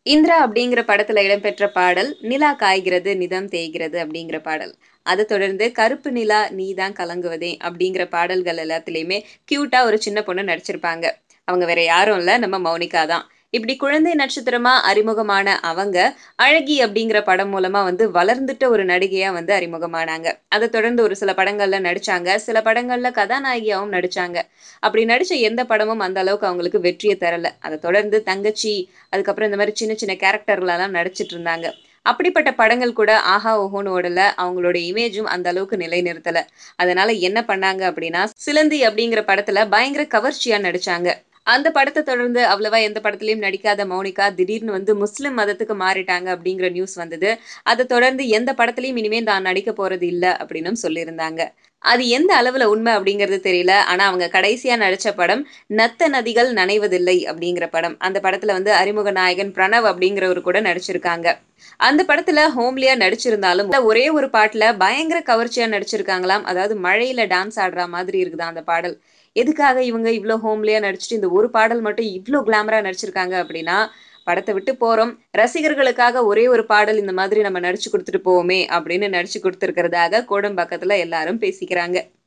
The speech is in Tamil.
இந்திரா அப்படிங்கிற படத்துல இடம்பெற்ற பாடல் நிலா காய்கிறது நிதம் தேய்கிறது அப்படிங்கிற பாடல் அதை தொடர்ந்து கருப்பு நிலா நீ தான் கலங்குவதே அப்படிங்கிற பாடல்கள் எல்லாத்துலேயுமே கியூட்டா ஒரு சின்ன பொண்ணு நடிச்சிருப்பாங்க அவங்க வேற யாரும் இல்லை நம்ம மௌனிகா தான் இப்படி குழந்தை நட்சத்திரமா அறிமுகமான அவங்க அழகி அப்படிங்கிற படம் மூலமா வந்து வளர்ந்துட்ட ஒரு நடிகையா வந்து அறிமுகமானாங்க அதை தொடர்ந்து ஒரு சில படங்கள்ல நடிச்சாங்க சில படங்கள்ல கதாநாயகியாவும் நடிச்சாங்க அப்படி நடிச்ச எந்த படமும் அந்த அளவுக்கு அவங்களுக்கு வெற்றியை தரல அதை தொடர்ந்து தங்கச்சி அதுக்கப்புறம் இந்த மாதிரி சின்ன சின்ன கேரக்டர்லாம் நடிச்சிட்டு இருந்தாங்க அப்படிப்பட்ட படங்கள் கூட ஆஹா ஓஹோன்னு ஓடல அவங்களோட இமேஜும் அந்த அளவுக்கு நிலைநிறுத்தல அதனால என்ன பண்ணாங்க அப்படின்னா சிலந்தி அப்படிங்கிற படத்துல பயங்கர கவர்ச்சியா நடிச்சாங்க அந்த படத்தை தொடர்ந்து அவ்வளவா எந்த படத்துலயும் நடிக்காத மௌனிகா திடீர்னு வந்து முஸ்லிம் மதத்துக்கு மாறிட்டாங்க அப்படிங்கிற நியூஸ் வந்தது அதை தொடர்ந்து எந்த படத்துலயும் இனிமே தான் நடிக்க போறது இல்ல அப்படின்னும் சொல்லியிருந்தாங்க அது எந்த அளவுல உண்மை அப்படிங்கிறது தெரியல ஆனா அவங்க கடைசியா நடிச்ச படம் நத்த நதிகள் நனைவதில்லை அப்படிங்கிற படம் அந்த படத்துல வந்து அறிமுக நாயகன் பிரணவ் அப்படிங்கிறவர் கூட நடிச்சிருக்காங்க அந்த படத்துல ஹோம்லியா நடிச்சிருந்தாலும் ஒரே ஒரு பாட்டுல பயங்கர கவர்ச்சியா நடிச்சிருக்காங்களாம் அதாவது மழையில டான்ஸ் ஆடுற மாதிரி இருக்குதான் அந்த பாடல் எதுக்காக இவங்க இவ்வளோ ஹோம்லியா நடிச்சுட்டு இந்த ஒரு பாடல் மட்டும் இவ்வளோ கிளாமரா நடிச்சிருக்காங்க அப்படின்னா படத்தை விட்டு போறோம் ரசிகர்களுக்காக ஒரே ஒரு பாடல் இந்த மாதிரி நம்ம நடிச்சு கொடுத்துட்டு போவோமே அப்படின்னு நடிச்சு கொடுத்துருக்கிறதாக கோடம்பாக்கத்துல எல்லாரும் பேசிக்கிறாங்க